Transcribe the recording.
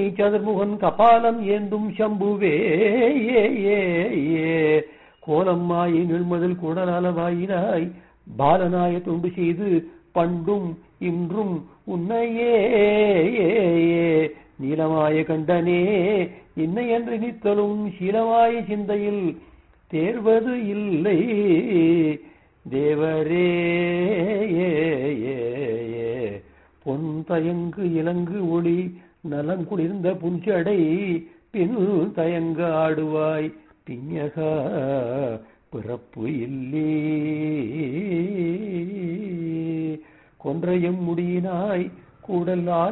சதுர்முகன் கபாலம் ஏந்தும் சம்புவே ஏ ஏ ஏ கோலம்மாயை நிழ்மதில் குடலாலவாயினாய் பாலனாய தொண்டு செய்து பண்டும் இன்றும் உன்னையே ஏ, ஏ. நீலமாய கண்டனே இன்னை என்று நித்தலும் சீலமாய சிந்தையில் தேர்வது இல்லை தேவரே ஏ, ஏ, ஏ. பொன் தயங்கு இலங்கு ஒளி நலங்குளிர்ந்த புஞ்சடை பின் தயங்க ஆடுவாய் பிஞகா பிறப்பு இல்லே கொன்றையும் முடியினாய் கூடல்